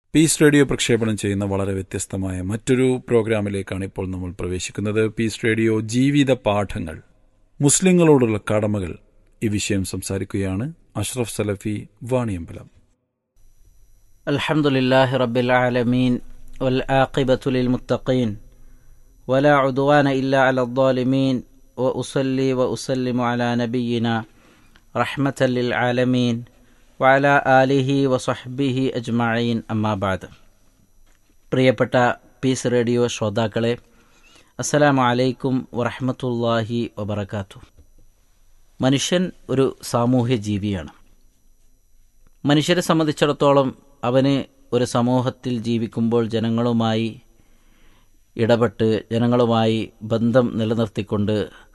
piece radio പ്രക്ഷേപണം ചെയ്യുന്ന വളരെ വ്യത്യസ്തമായ മറ്റൊരു പ്രോഗ്രാമിലേക്കാണ് ഇപ്പോൾ നമ്മൾ പ്രവേശിക്കുന്നത് പീസ് റേഡിയോ ജീവിത പാഠങ്ങൾ മുസ്ലിങ്ങളോടുള്ള കടമകൾ ഈ വിഷയം സംസാരിക്കുകയാണ് അഷ്റഫ് സലഫി വാണിയമ്പലം الحمد لله رب العالمين والعاقبة للمتقين ولا عدوان إلا على الظالمين وأصلي وأسلم على نبينا رحمة للعالمين وعلى آله وصحبه أجمعين أما بعد പ്രിയപ്പെട്ട പീസ് റേഡിയോ ശ്രോതാക്കളെ അസ്സലാമു അലൈക്കും വറഹമത്തല്ലാഹി വബർക്കാത്തു മനുഷ്യൻ ഒരു സാമൂഹ്യ ജീവിയാണ് മനുഷ്യരെ സംബന്ധിച്ചിടത്തോളം അവന് ഒരു സമൂഹത്തിൽ ജീവിക്കുമ്പോൾ ജനങ്ങളുമായി ഇടപെട്ട് ജനങ്ങളുമായി ബന്ധം നിലനിർത്തിക്കൊണ്ട്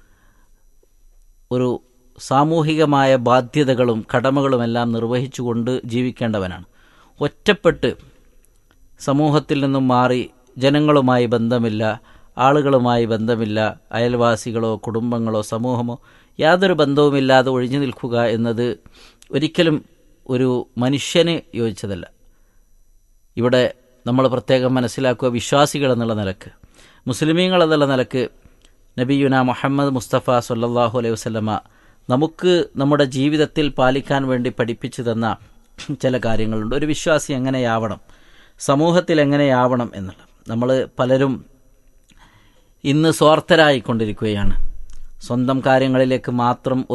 ഒരു സാമൂഹികമായ ബാധ്യതകളും കടമകളുമെല്ലാം നിർവഹിച്ചുകൊണ്ട് ജീവിക്കേണ്ടവനാണ് ഒറ്റപ്പെട്ട് സമൂഹത്തിൽ നിന്നും മാറി ജനങ്ങളുമായി ബന്ധമില്ല ആളുകളുമായി ബന്ധമില്ല അയൽവാസികളോ കുടുംബങ്ങളോ സമൂഹമോ യാതൊരു ബന്ധവുമില്ലാതെ ഒഴിഞ്ഞു നിൽക്കുക എന്നത് ഒരിക്കലും ഒരു മനുഷ്യന് യോജിച്ചതല്ല ഇവിടെ നമ്മൾ പ്രത്യേകം മനസ്സിലാക്കുക വിശ്വാസികൾ എന്നുള്ള നിലക്ക് മുസ്ലിമീങ്ങൾ എന്നുള്ള നിലക്ക് നബിയുന മുഹമ്മദ് മുസ്തഫ സല്ലാഹു അലൈഹി വസ്ലമ നമുക്ക് നമ്മുടെ ജീവിതത്തിൽ പാലിക്കാൻ വേണ്ടി പഠിപ്പിച്ചു തന്ന ചില കാര്യങ്ങളുണ്ട് ഒരു വിശ്വാസി എങ്ങനെയാവണം സമൂഹത്തിൽ എങ്ങനെയാവണം എന്നുള്ളത് നമ്മൾ പലരും ഇന്ന് സ്വാർത്ഥരായിക്കൊണ്ടിരിക്കുകയാണ് സ്വന്തം കാര്യങ്ങളിലേക്ക് മാത്രം